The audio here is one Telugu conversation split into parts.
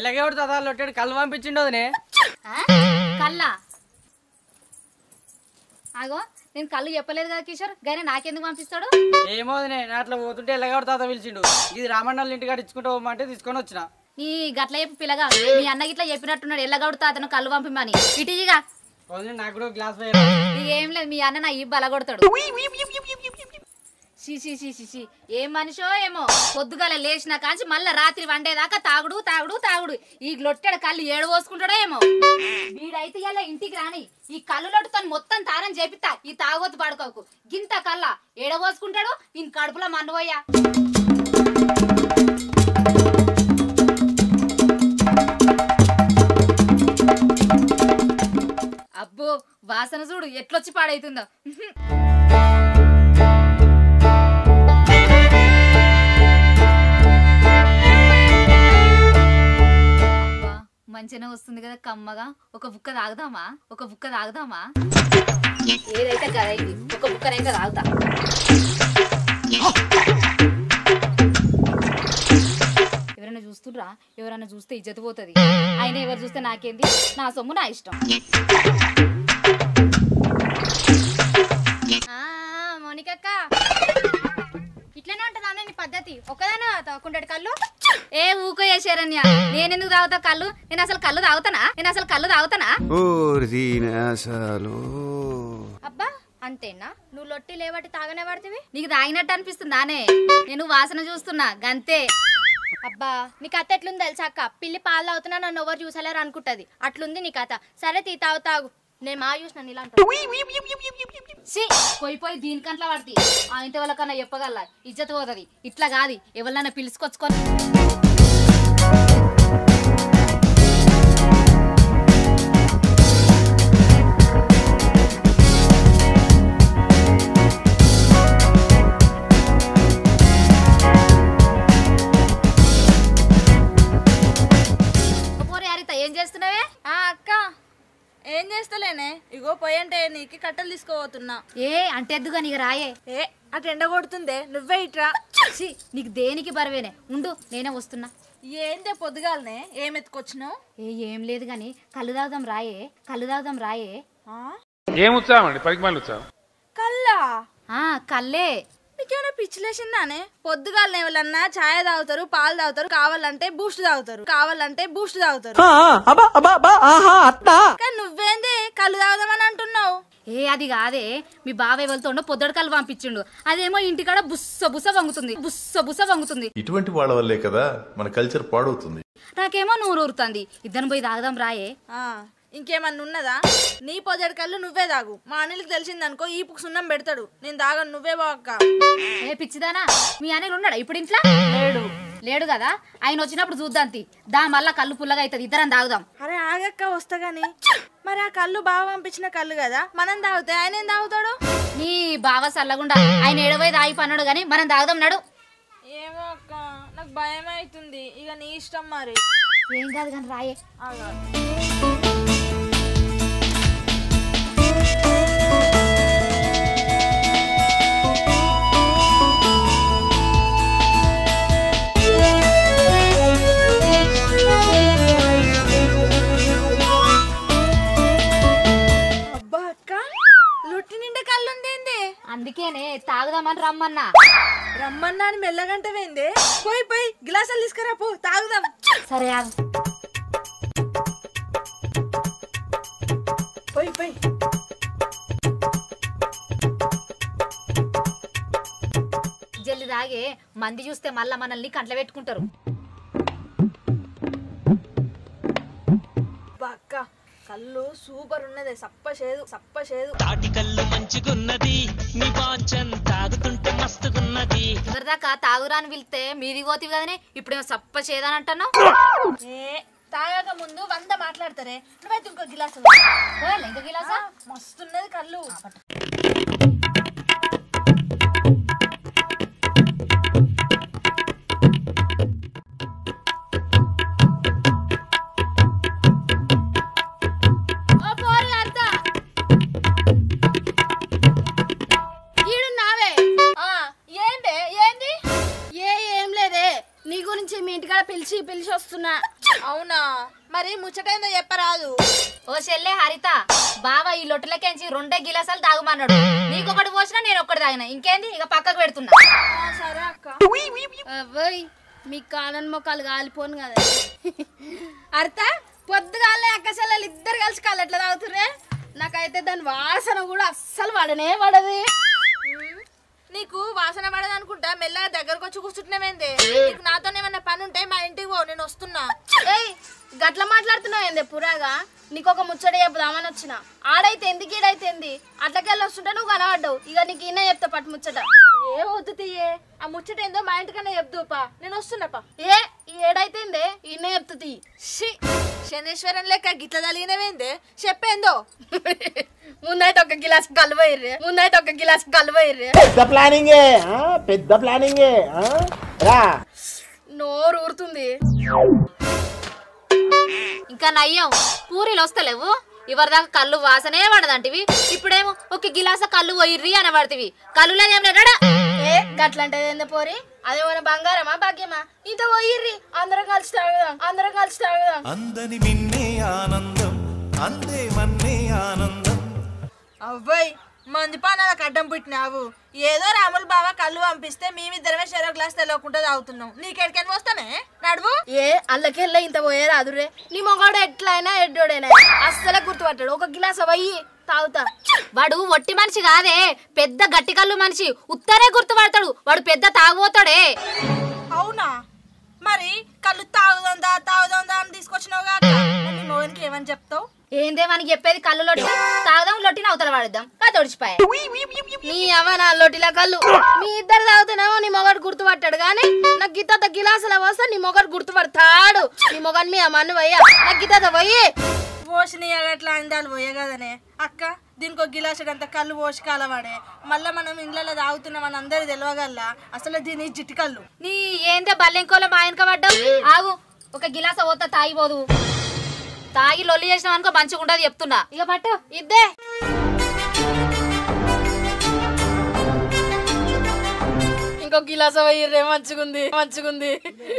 ఎల్లగేవాడు తాత లొట్టాడు కళ్ళు పంపించిండు వదినే ఆ? కల్లా ఆగో నేను కళ్ళు చెప్పలేదు కదా కిషోర్ గైనా నాకెందుకు పంపిస్తాడు ఏమో వదినే నా అట్లా పోతుంటే ఎల్లగేవాడు తాత పిలిచిండు ఇది రామన్నల ఇంటికాడ ఇచ్చుకుంటూ పోమంటే తీసుకొని వచ్చిన నీ గట్ల చెప్పు పిల్లగా మీ అన్న గిట్లా చెప్పినట్టున్నాడు ఎల్లగొడుతా అతను కళ్ళు పంపిమని ఇటీగా వదిలే నాకు కూడా గ్లాస్ పోయారు ఇక ఏం లేదు మీ అన్న నా ఈ బలగొడతాడు షీ షీ షీ షీ షీ ఏం మనిషో ఏమో పొద్దుగాల లేచిన కాంచి మళ్ళా రాత్రి వండేదాకా తాగుడు తాగుడు తాగుడు ఈ లొట్టెడ కళ్ళు ఏడు పోసుకుంటాడో ఏమో వీడైతే ఇలా ఇంటికి రాని ఈ కళ్ళు లొట్టుతో మొత్తం తారం చేపిస్తా ఈ తాగొద్దు పడుకోకు గింత కళ్ళ ఏడ పోసుకుంటాడు ఈయన కడుపులో మన్నుపోయా అబ్బో వాసన చూడు ఎట్లొచ్చి పాడైతుందో అబ్బా, మంచిగానే వస్తుంది కదా కమ్మగా ఒక బుక్క తాగుదామా ఒక బుక్క తాగుదామా ఏదైతే కదైంది ఒక బుక్కనైతే తాగుతా ఎవరైనా చూస్తుండ్రా ఎవరైనా చూస్తే ఇజ్జత పోతుంది అయినా ఎవరు చూస్తే నాకేంది నా సొమ్ము నా ఇష్టం మోనికక్క ఇట్లనే ఉంటుందా నీ పద్ధతి ఒకదానే తాగుకుంటాడు కళ్ళు ఏ ఊకో శరణ్య నేనెందుకు తాగుతా కళ్ళు నేను అసలు కళ్ళు తాగుతానా నేను అసలు కళ్ళు తాగుతానా అసలు అబ్బా అంతేనా నువ్వు లొట్టి లేబట్టి తాగనే పడుతుంది నీకు తాగినట్టు అనిపిస్తుందానే నేను వాసన చూస్తున్నా గంతే అబ్బా నీ కథ ఎట్లుంది తెలుసా అక్క పిల్లి పాలు తాగుతున్నా నన్ను ఎవరు చూసలేరు అనుకుంటది అట్లుంది నీ కథ సరే తీ తాగు తాగు నేను మా చూసిన ఇలా ఛీ, పోయి పోయి దీనికంట్లా పడుతుంది ఆ ఇంటి వాళ్ళకన్నా చెప్పగల ఇజ్జత పోతుంది ఇట్లా కాదు ఎవరినైనా పిలుచుకొచ్చుకొని పోరే హరిత ఏం చేస్తున్నావే ఆ అక్క ఏం చేస్తలేనే ఇగో పోయంటే నీకు కట్టెలు తీసుకోబోతున్నా ఏ అంటే ఎద్దుగా నీకు రాయే ఏ అటు ఎండ కొడుతుందే నువ్వే ఇట్రా ఛీ, నీకు దేనికి బరవేనే ఉండు నేనే వస్తున్నా ఏందే పొద్దుగాలనే ఏం ఎత్తుకొచ్చినావు ఏ ఏం లేదు గాని కళ్ళు తాగుదాం రాయే కళ్ళు తాగుదాం రాయే ఆ? ఏం ఉత్సాహం అండి పరిమాణ ఉత్సాహం కల్లా ఆ కల్లే నీకేమైనా పిచ్చిలేసిందానే పొద్దుగాలనే ఎవరన్నా ఛాయ్ తాగుతారు పాలు తాగుతారు కావాలంటే బూస్ట్ తాగుతారు కావాలంటే బూస్ట్ తాగుతారు కానీ నువ్వేంది కళ్ళు తాగుదామని అంటున్నావు ఏ అది కాదే మీ బావ ఎవరితోండో పొద్దడు కళ్ళు పంపించిండు అదేమో ఇంటికాడ బుస్స బుస వంగుతుంది బుస్స బుస వంగుతుంది ఇటువంటి వాళ్ళ వల్లే కదా మన కల్చర్ పాడవుతుంది నాకేమో నూరు ఊరుతుంది ఇద్దరు పోయి తాగుదాం రాయే ఆ, ఇంకేమన్నా ఉన్నదా నీ పొదడి కళ్ళు నువ్వే తాగు మా అనిల్కి తెలిసిందనుకో ఈ పుక్ సున్నం పెడతాడు నేను తాగను నువ్వే బాక్క ఏ పిచ్చిదానా మీ అన్నయ్య ఉన్నాడా ఇప్పుడు ఇంట్లో లేడు లేడు కదా ఆయన వచ్చినప్పుడు చూద్దాం తి దా మళ్ళా కళ్ళు పుల్లగా అవుతుంది ఇద్దరం తాగుదాం అరే ఆగక్క వస్తా గాని మరి ఆ కళ్ళు బాగా పంపించిన కళ్ళు కదా మనం తాగితే ఆయన ఏం తాగుతాడు నీ బావ సల్లగుండా ఆయన ఏడవై తాగి పన్నాడు గాని మనం తాగుదాం నడు ఏమో అక్క నాకు భయం అవుతుంది ఇక నీ ఇష్టం మరి ఏం కాదు కానీ రాయే ఆగా. అబ్బా అక్క లొట్టి నిండా కళ్ళు ఉందేంది అందుకేనే తాగుదామని రమ్మన్నా రమ్మన్నా అని మెల్లగంట వేంది పోయి పోయి గిలాసాలు తీసుకురా పో తాగుదాం సరే ఆగు. పోయి పోయి జల్ది తాగే మంది చూస్తే మళ్ళా మనల్ని కంట్ల పెట్టుకుంటారు అబ్బా అక్క కళ్ళు సూపర్ ఉన్నది సప్ప చేదు సప్ప చేదు తాటికల్లు మంచిగున్నది నీ బాంచన్ తాగుతుంటే మస్తుగున్నది ఇవరిదాకా తాగురాని పిలిస్తే మీది పోతివి కదనే ఇప్పుడేమో సప్ప చేదని అంటున్నావు ఏ తాగాక ముందు వంద మాట్లాడతారే నువ్వైతే ఇంకో గిలాసు పోయాలి ఇంకా గిలాసా మస్తున్నది కళ్ళు ఓ పోరు అత్త ఈడు నావే ఆ, ఏందే ఏంది ఏ ఏం లేదే నీ గురించి మీ ఇంటికాడ పిలిచి పిలిచి వస్తున్నా అవునా మరి ముచ్చటైందో చెప్పరాదు ఓ చెల్లె హరిత బావ ఈ లొట్టలకెంచి రెండే గిలాసాలు తాగమన్నాడు నీకొకటి పోసినా నేను ఒక్కటి తాగిన ఇంకేంది ఇక పక్కకు పెడుతున్నా సరే అక్క అవ్వయ్ మీ కానన్ మొక్కలు కాలిపోను కదా అర్థ పొద్దుగాలే అక్కసెల్లలు ఇద్దరు కలిసి కాళ్ళు ఎట్లా తాగుతుర్రే నాకైతే దాని వాసన కూడా అస్సలు పడనే పడదు నీకు వాసన పడదు అనుకుంటా మెల్లగా దగ్గరకు వచ్చి కూర్చుంటున్నామేంది నీకు నాతో ఏమన్నా పని ఉంటే మా ఇంటికి పో నేను వస్తున్నా ఏయ్ గట్ల మాట్లాడుతున్నావు ఏంది పురాగా నీకు ఒక ముచ్చట చెప్పుదామని వచ్చిన ఆడైతే ఎందుకు ఈడైతే ఏంది అట్లకెళ్ళి వస్తుంటే నువ్వు కనబడ్డావు ఇక నీకు ఈయన చెప్తా పట్టు ముచ్చట ఏ వద్దు తీయే ఆ ముచ్చట ఏందో మా ఇంటికన్నా చెప్దు పా నేను వస్తున్నా పా ఏ ఈ ఏడైతేందే ఈయన చెప్తుంది షి శనేశ్వరం లెక్క గిట్ల తలిగినవేందే చెప్పేందో ముందైతే ఒక గిలాస్ కలువయ్యర్రే ముందైతే ఒక గిలాస్ కలువయ్యర్రే పెద్ద ప్లానింగే ఆ? పెద్ద ప్లానింగే ఆ? రా నోరు ఊరుతుంది ఇంకా నయ్యం పూరీలు వస్తలేవు ఇవరిదాకా కళ్ళు వాసనే పడదంటివి ఇప్పుడేమో ఒక గిలాస కళ్ళు పోయిర్రి అనబడితివి కళ్ళు లేదేం లేడా ఏ గట్లంటే ఏందే పోరి అదేమన్నా బంగారమా భాగ్యమా ఇంత పోయిర్రి అందరం కలిసి తాగుదాం అందరం కలిసి తాగుదాం అందని మిన్నే ఆనందం అందే మన్నే ఆనందం అవ్వయ్ మంది పానాలకు అడ్డం పుట్టినావు ఏదో రాములు బావ కళ్ళు పంపిస్తే మేమిద్దరమే చెరో గ్లాస్ తెలియకుండా తాగుతున్నాం నీకెడికని వస్తానే నడువు ఏ అల్లకెళ్ళ ఇంత పోయేది అదురే నీ మొగాడు ఎట్లయినా ఎడ్డోడైనా అస్సలే గుర్తుపట్టాడు ఒక గిలాస్ అవ్వయి తాగుతా వాడు ఒట్టి మనిషి కాదే పెద్ద గట్టి కళ్ళు మనిషి ఉత్తరే గుర్తుపడతాడు వాడు పెద్ద తాగుపోతాడే అవునా మరి కళ్ళు తాగుదా తాగుదా అని తీసుకొచ్చినావు కాక నీ మోహన్కి ఏమని చెప్తావు ఏందే మనకి చెప్పేది కళ్ళు లొట్టి తాగుదాం లొట్టిని అవతల వాడదాం కా తొడిచిపోయా నీ అమ్మ నా లోటిలా కళ్ళు మీ ఇద్దరు తాగుతున్నామో నీ మొగాడు గుర్తుపట్టాడు కానీ నాకు గిత్త గిలాసుల వస్తే నీ మొగాడు గుర్తుపడతాడు నీ మొగాడు మీ అమ్మని పోయా నాకు గిత్త పోయి పోషిని అట్లా అందాలు పోయే కదనే అక్క దీనికి ఒక గిలాసుడంత కళ్ళు పోసి కాలవాడే మళ్ళీ మనం ఇండ్లలో తాగుతున్నామని అందరు తెలియగల్లా అసలు దీని జిట్టి కళ్ళు నీ ఏందే బల్లెంకోలో మా ఆయనక పడ్డావు ఆగు ఒక గిలాస పోతా తాగిపోదు తాగి లొల్లి చేసినాం అనుకో మంచిగా ఉండదు చెప్తున్నా ఇక పట్టు ఇద్దే ఇంకో గిలాస పోయిర్రే మంచిగుంది మంచిగుంది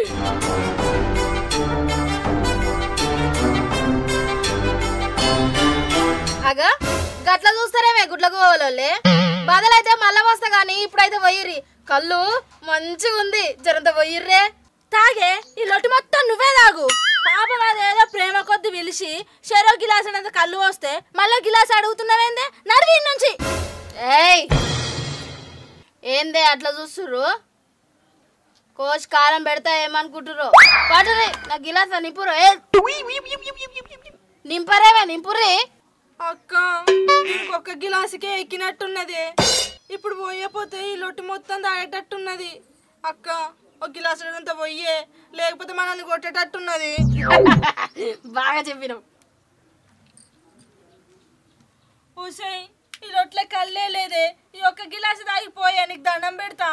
అగా గట్ల చూస్తారేమే గుడ్ల గోవలోళ్ళే బదలైతే మళ్ళా వస్తా గానీ ఇప్పుడైతే పోయిర్రి కళ్ళు మంచిగుంది జరంత పోయిర్రే తాగే ఈ లొట్టి మొత్తం నువ్వే తాగు పాపం అదేదో ప్రేమ కొద్ది పిలిచి షెరో గిలాస్ అంత కళ్ళు వస్తే మళ్ళీ గిలాస్ అడుగుతున్నావేందే నడివి నుంచి ఏయ్ ఏందే అట్లా చూస్తుర్రు కోచ్ కారం పెడతా ఏమనుకుంటుర్రు పట్టురి నా గిలాస నింపురు ఏ నింపరేవే నింపురి అక్క ఇంకొక గిలాసుకే ఎక్కినట్టున్నది ఇప్పుడు పోయపోతే ఈ లొట్టి మొత్తం తాగేటట్టున్నది అక్క ఒక గిలాసు అంత పోయే లేకపోతే మనల్ని కొట్టేటట్టున్నది బాగా చెప్పినావు ఊసే ఈ రొట్లే కల్లే లేదే ఈ ఒక్క గిలాసు తాగిపోయా నీకు దండం పెడతా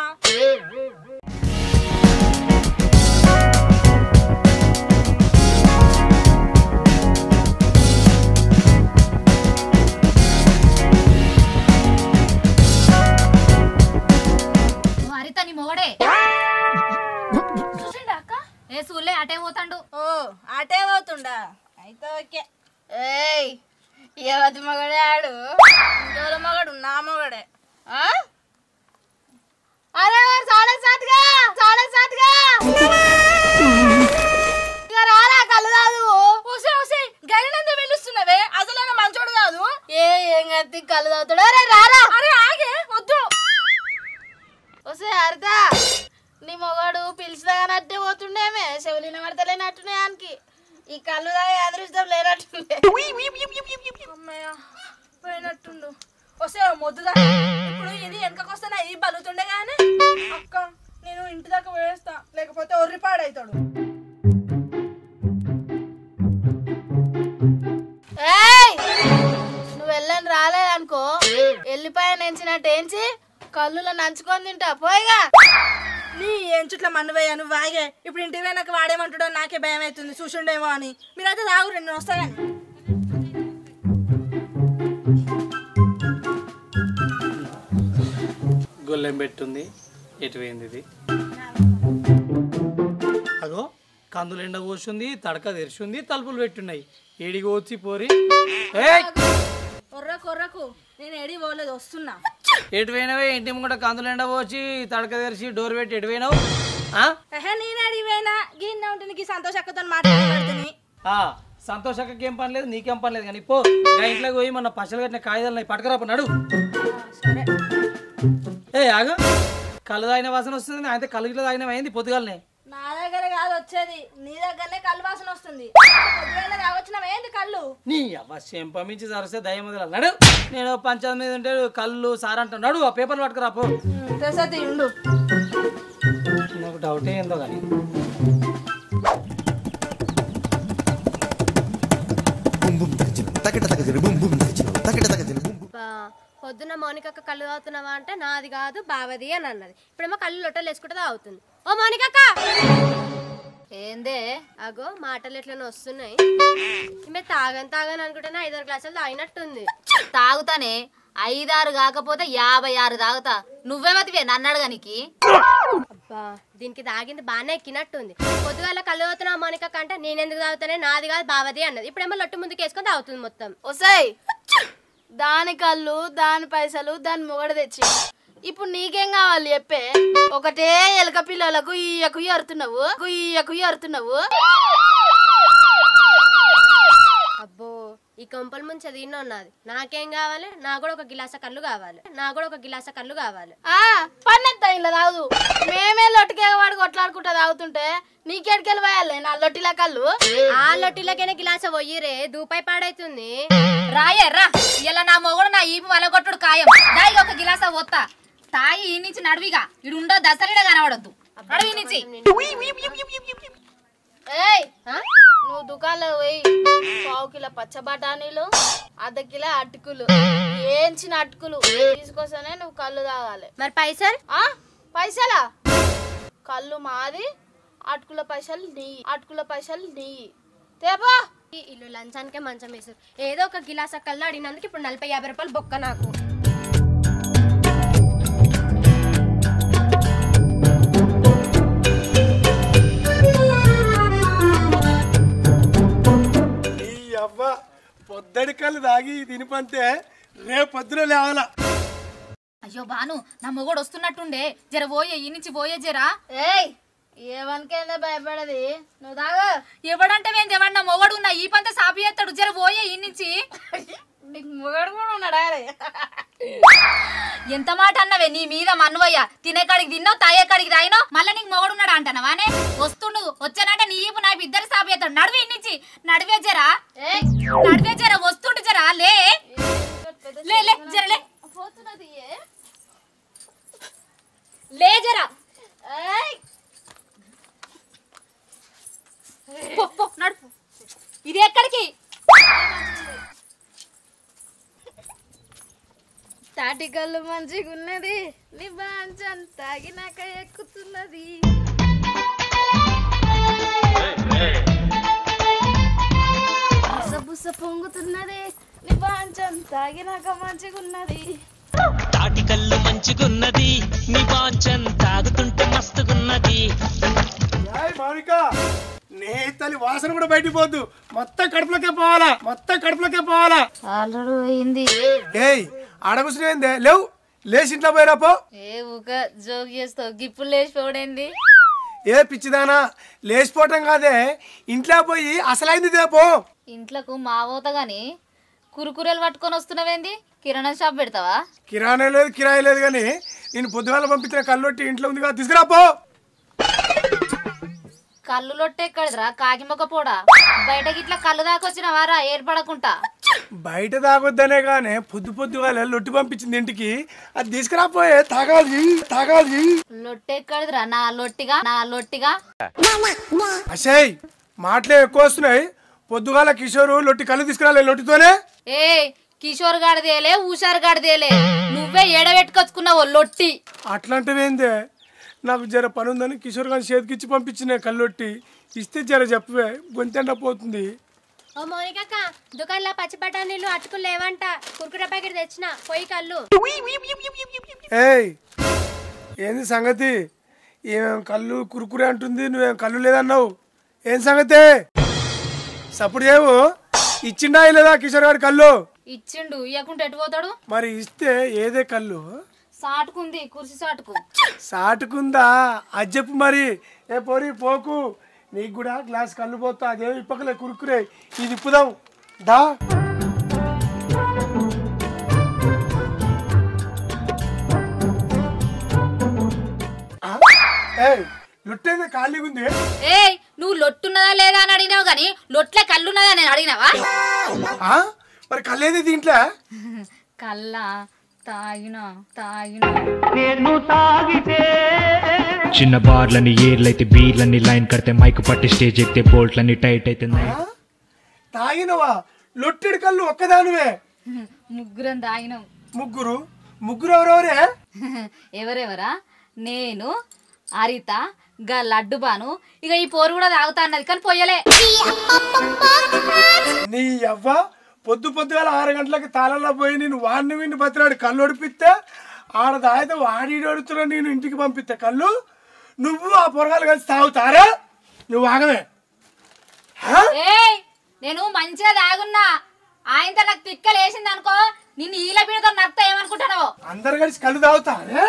నువ్వు హరిత నీ మొగడే ఏ సూళ్ళే అటే పోతాండు ఓ అటే పోతుండా అయితే ఓకే ఏయ్ ఎవతి మగడే ఆడు ఇంకోల మగడు నా మగడే ఆ? అరే వాడు సాడే సాత్గా సాడే సాత్గా ఇక రారా కళ్ళు తాగు ఊసే ఊసే గడినంత పిలుస్తున్నావే అసలు ఆయన మంచోడు కాదు ఏ ఏం కత్తి కళ్ళు తాగుతాడు అరే రారా అరే ఆగే వద్దు వస్తే అర్థ నీ మొగాడు పిలిచిదానట్టే పోతుండేమే చెవులిన పడతలేనట్టునే ఆయనకి ఈ కళ్ళు తాగే అదృష్టం లేనట్టుండే అమ్మయ్య పోయినట్టుండు వస్తే మొద్దుదా ఇప్పుడు ఇది వెనకకొస్తే ఈ బలుతుండే కానీ అక్క నేను ఇంటి దాకా పోయేస్తా లేకపోతే ఒర్రి పాడైతాడు ఏయ్ నువ్వు వెళ్ళని రాలేదనుకో ఎల్లిపాయ నెంచినట్టు ఏంచి కళ్ళులో నంచుకొని తింటా పోయిగా నీ ఏం చుట్ల మన్నువయ్యా నువ్వు వాగే ఇప్పుడు ఇంటి వెనక వాడేమంటాడో నాకే భయం అవుతుంది చూసుండేమో అని మీరైతే తాగు రెండు వస్తా కానీ గొల్లెం పెట్టుంది ఎటు పోయింది ఇది అగో కందులు ఎండ పోసింది తడక తెరిచింది తలుపులు పెట్టున్నాయి ఏడికి వచ్చి పోరి ఏయ్! కొర్ర కొర్రకు నేను ఎడి పోలేదు వస్తున్నా ఎటు పోయినావే ఇంటి ముంగట కందులు ఎండ పోసి తడక తెరిచి డోర్ పెట్టి ఎటు పోయినావు ఆ? ఏహే నేను అడిగిపోయినా గిన్నె ఉంటే నీకు సంతోష్ అక్కతో మాట్లాడుతుంది ఆ, సంతోష్ అక్కకి ఏం పని లేదు నీకేం పని లేదు కానీ పో నా ఇంట్లోకి పోయి మన పచ్చలు కట్టిన కాగితాలు పట్టుకురా పో, నడు సరే ఏ ఆగు కళ్ళు తాగిన వాసన వస్తుంది అయితే కళ్ళు ఇట్లా తాగిన అయింది పొద్దుగాలనే నా దగ్గర కాదు వచ్చేది నీ దగ్గరనే కళ్ళు వాసన వస్తుంది పొద్దుగాల తాగొచ్చినావు ఏంది కళ్ళు నీ అవ్వ చెంపమించి సరస్తే దయ మొదలు నడు నేను పంచాయతీ మీద ఉంటే కళ్ళు సార్ అంటాను నడు ఆ పేపర్లు పట్టుకురా పో తెసతి ఉండు నాకు డౌటే ఏందో కానీ పొద్దున్న మౌనికక్క కళ్ళు తాగుతున్నావా అంటే నాది కాదు బావది అని అన్నది ఇప్పుడేమో కళ్ళు లొట్టలు వేసుకుంటే తాగుతుంది ఓ మౌనికక్క ఏందే అగో మాటలు ఎట్లనే వస్తున్నాయి ఈమె తాగని తాగని అనుకుంటేనే ఐదారు గ్లాసులు తాగినట్టుంది తాగుతానే ఐదారు కాకపోతే యాభై ఆరు తాగుతా నువ్వేమతివే నన్ను అడగనికి అబ్బా దీనికి తాగింది బాగానే ఎక్కినట్టుంది పొద్దుగాల కళ్ళు తాగుతున్నావు మౌనికక్క అంటే నేనెందుకు తాగుతానే నాది కాదు బావది అన్నది ఇప్పుడేమో లొట్టు ముందుకు వేసుకొని తాగుతుంది మొత్తం వస్తాయి దాని కళ్ళు దాని పైసలు దాని మొగడు తెచ్చి ఇప్పుడు నీకేం కావాలి చెప్పే ఒకటే ఎలక పిల్లలకు ఈయకు అరుతున్నావు ఈయకు అరుతున్నావు అబ్బో ఈ కొంపల ముందు చదివిన ఉన్నది నాకేం కావాలి నా కూడా ఒక గిలాస కళ్ళు కావాలి నా కూడా ఒక గిలాస కళ్ళు కావాలి ఆ పన్నెత్తా ఇలా తాగుదు మేమే లొట్టికే వాడు కొట్లాడుకుంటా తాగుతుంటే నీకెడికెళ్ళి పోయాలి నా లొట్టిల కళ్ళు ఆ లొట్టిలకైనా గిలాస పోయిరే దూపై పాడైతుంది రాయే రా ఇలా నా మొగుడు నా ఈపు వలగొట్టుడు ఖాయం దాయి ఒక గిలాస పోత్తా తాయి ఈ నుంచి నడువిగా ఇడు ఉండో దసరిగా కనబడద్దు నడువి నుంచి ఏయ్ నువ్వు దుకాణంలో పోయి పావు కిలో పచ్చ బఠానీలు అర్ధ కిలో అటుకులు ఏంచిన అటుకులు తీసుకొస్తేనే నువ్వు కళ్ళు తాగాలి మరి పైసలు ఆ పైసలా కళ్ళు మాది అటుకుల పైసలు నీ అటుకుల పైసలు నీ తేపా ఈ ఇల్లు లంచానికే మంచం వేసారు ఏదో ఒక గిలాస కళ్ళు అడిగినందుకు ఇప్పుడు నలభై యాభై రూపాయలు బొక్క నాకు ఈ అవ్వ పొద్దడి కళ్ళు తాగి తినిపంతే రేపు పొద్దున లేవాల అయ్యో బాను నా మొగుడు వస్తున్నట్టుండే జర పోయే ఈ నుంచి పోయే జరా ఏయ్ ఏమనికైనా భయపడది నువ్వు తాగా ఎవడంటే మేము ఎవడు నా మొగడు ఉన్న ఈ పంత సాపి చేస్తాడు జర పోయే ఈ నుంచి నీకు మొగడు కూడా ఉన్నాడా రే? ఎంత మాట అన్నవే నీ మీద మన్నువయ్య తినే కాడికి తిన్నావు తాగే కాడికి తాగినావు మళ్ళీ నీకు మొగడున్నాడు అంటానవానే వస్తుండు వచ్చానంటే నీ ఈపు నా ఇద్దరు సాపి చేస్తాడు నడువే ఈ నుంచి నడివే జరా ఏయ్ నడివే జరా వస్తుండు జరా లే లే లే జర లే పోతున్నది ఏ? లే జరా ఏయ్ పో, పో, నడు ఇది ఎక్కడికి తాటి కళ్ళు మంచిగా ఉన్నది నీ బాంచం తాగినాక ఎక్కుతున్నది బుస బుస పొంగుతున్నది నీ బాంచం తాగినాక మంచిగా ఉన్నది తాటి కళ్ళు మంచిగున్నది నీ బాంచన్ తాగుతుంటే మస్తుగున్నది ఏయ్ మౌనిక నేతలి వాసన కూడా బయటికి పోద్దు మొత్తం కడుపులోకే పోవాలా మొత్తం కడుపులోకే పోవాలా ఆల్రెడీ అయింది ఏయ్ అడగుసినేందే లేవు లేచి ఇంట్లో పోయిరా పో ఏ ఊక జోక్ చేస్తావు గిప్పులు లేచిపోవడేంది ఏ పిచ్చిదానా లేచిపోవటం కాదే ఇంట్లో పోయి అసలైంది పో ఇంట్లోకు మావోత గాని కురుకురేలు పట్టుకొని వస్తున్నావేంది కిరాణా షాప్ పెడతావా కిరాణా లేదు కిరాయి లేదు కానీ నేను పొద్దుగాల పంపించిన కళ్ళొట్టి ఇంట్లో ఉంది కదా తీసుకురా పో కళ్ళు లొట్టెక్కడిదిరా కాకిమొక్క పోడా బయటకి ఇట్లా కళ్ళు దాకొచ్చిన వారా ఏర్పడకుంటా బయట తాగొద్దనే కానీ పొద్దు పొద్దుగాల లొట్టి పంపించింది ఇంటికి అది తీసుకురా పోయే తాగాలి తాగాలి లొట్టెక్కడిదిరా నా లొట్టిగా నా లొట్టిగా అసేయ్ మాటలే ఎక్కువ వస్తున్నాయి పొద్దుగాల కిషోరు లొట్టి కళ్ళు తీసుకురాలే లొట్టితోనే ఏ కిషోర్ గాడిదేలే ఊషార్ గాడిదేలే నువ్వే ఏడబెట్టుకొచ్చుకున్నావు లొట్టి అట్లాంటివేందే నాకు జర పని ఉందని కిషోర్ గారి చేతికిచ్చి పంపించిన కళ్ళొట్టి ఇస్తే జర చెప్పవే గొంతెండ పోతుంది ఓ మౌనికక్క దుకాణంలో పచ్చి బఠానీలు అటుకులు లేవంట కుర్కురే ప్యాకెట్ తెచ్చిన పోయి కళ్ళు ఏయ్ ఏంది సంగతి ఏమేం కళ్ళు కురుకురే అంటుంది నువ్వేం కళ్ళు లేదన్నావు ఏం సంగతే సప్పుడు ఏమో ఇచ్చిండా లేదా కిషోర్ గారి కళ్ళు ఇచ్చిండు ఇవ్వకుంటే ఎటు పోతాడు మరి ఇస్తే ఏదే కళ్ళు సాటుకుంది కుర్చీ సాటుకు సాటుకుందా అది చెప్పు మరి ఏ పోరి పోకు నీకు కూడా గ్లాస్ కళ్ళు పోతా అదేమి ఇప్పకలే కురుకురే ఇది ఇప్పుదాం దా ఆ? ఏయ్ లుట్టేది ఖాళీగా ఉంది ఏయ్ నువ్వు లొట్టున్నదా లేదా అని అడిగినావు గాని లొట్లే కళ్ళున్నదా అని అడిగినావా ఆ? మరి కళ్ళేది దీంట్లో కళ్ళ తాగినా తాగినా నేను తాగితే చిన్న బార్లని ఏర్లైతే బీర్లని లైన్ కడితే మైక్ పట్టి స్టేజ్ ఎక్కితే బోల్ట్లని టైట్ అయితే తాగినవా లొట్టెడు కళ్ళు ఒక్కదానివే ముగ్గురం తాగినాం ముగ్గురు ముగ్గురు ఎవరెవరే ఎవరెవరా నేను హరిత గా లడ్డు బాను ఇక ఈ పోరు కూడా తాగుతా అన్నది కానీ పొయ్యలే నీ అవ్వ పొద్దు పొద్దుగాల ఆరు గంటలకు తాళంలో పోయి నేను వాడిని విని బతిరాడు కళ్ళు ఒడిపిస్తే ఆడ దాయితే వాడి ఒడుతున్నా నేను ఇంటికి పంపిస్తే కళ్ళు నువ్వు ఆ పొరగాలు కలిసి తాగుతారా నువ్వు ఆగమే ఏయ్ నేను మంచిగా తాగున్నా ఆయనతో నాకు తిక్కలు వేసింది అనుకో నిన్ను ఈల పీడతో నడుతా ఏమనుకుంటున్నావు అందరు కలిసి కళ్ళు తాగుతారే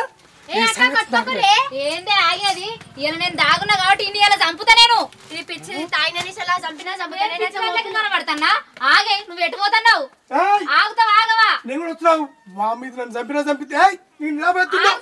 ఏందే ఆగేది ఈయన నేను దాగున్నా కాబట్టి ఇన్ని ఇలా చంపుతా నేను ఇది పిచ్చిది తాగినని ఎలా చంపినా లెక్క కనబడతానా ఆగే నువ్వు ఎటు పోతున్నావు ఏయ్, ఆగుతావా ఆగవా నేను కూడా వస్తున్నావు మా మీద నన్ను చంపినా చంపితే ఏయ్, నేను నిలబెడుతున్నా